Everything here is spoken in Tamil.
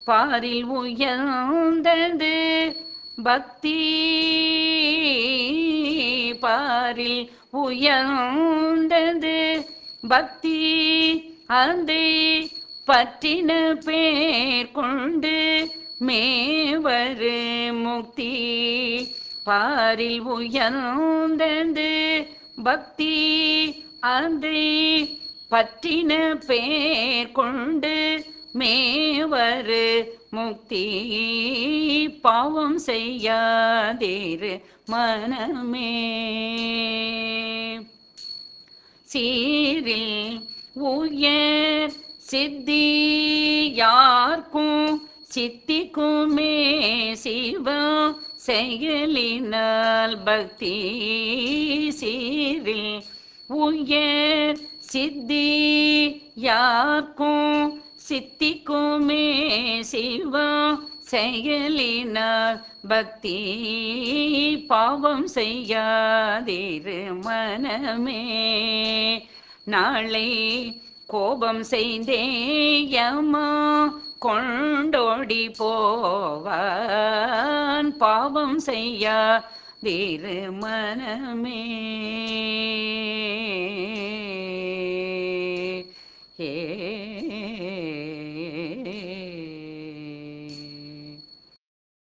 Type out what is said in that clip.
பாரில் உயர்ந்தது பக்தி பாரில் உயர்ந்தது பக்தி அதை பற்றின பேர் கொண்டு மேவரு முக்தி பாரில் உயர்ந்தது பக்தி அதை பற்றின பேர் கொண்டு மேவரு முக்தி பாவம் செய்யாதீரு மனமே சீரில் உயர் சித்தி யார்க்கும் சித்திக்குமே சிவம் செயலினால் பக்தி சீரில் உயர் சித்தி யார்க்கும் சித்திக்குமே சிவம் செயலினால் பக்தி பாவம் செய்யாதிரு மனமே நாளை கோபம் செய்தேயமா கொண்டோடி போவான் பாவம் செய்யாதிரு மனமே